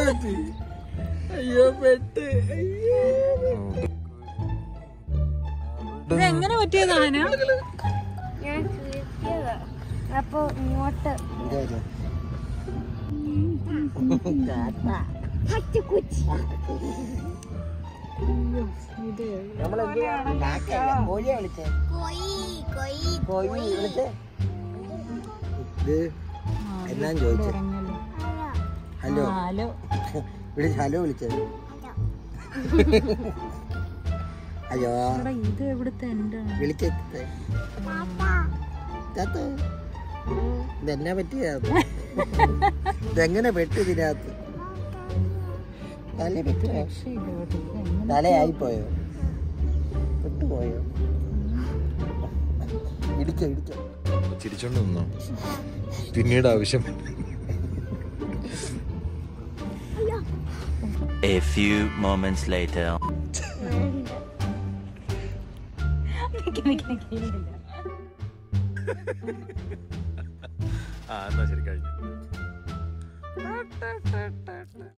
പറ്റി അയ്യോ പെട്ട് അയ്യോ ഇത് എങ്ങനെ പറ്റിയതാണ് ഞാൻ ചുരുക്കിയതാ അപ്പൊ ഇങ്ങോട്ട് പച്ചക്കുച്ചി കോഴിയെ വിളിച്ചേ കൊയ് കൊയ് കോഴി വിളിച്ചേ ഇത് എന്നാൻ ചോദിച്ചേ ഹലോ ഹലോ വിളിച്ച് ഹലോ വിളിച്ചത് അയ്യോ എടാ, ഇത് എവിടുത്തെ എന്റെ വിളിച്ചേ ചാത്ത ഇതെന്നാ പറ്റിയ ഇതെങ്ങനെ പെട്ടു ഇതിനകത്ത് തല പെട്ടു രക്ഷയില്ല കേട്ടോ. ഇത് എങ്ങനെ തലയായിപ്പോയോ പെട്ടുപോയോ ഇടിച്ചോ ഇടിച്ചോ ചിരിച്ചോണ്ട് നിന്നോ പിന്നീട് ആവശ്യം A few moments later. നിക്ക് നിക്ക് നിക്ക് ഇല്ലില്ല. ആ എന്നാ ശരി കഴിഞ്ഞു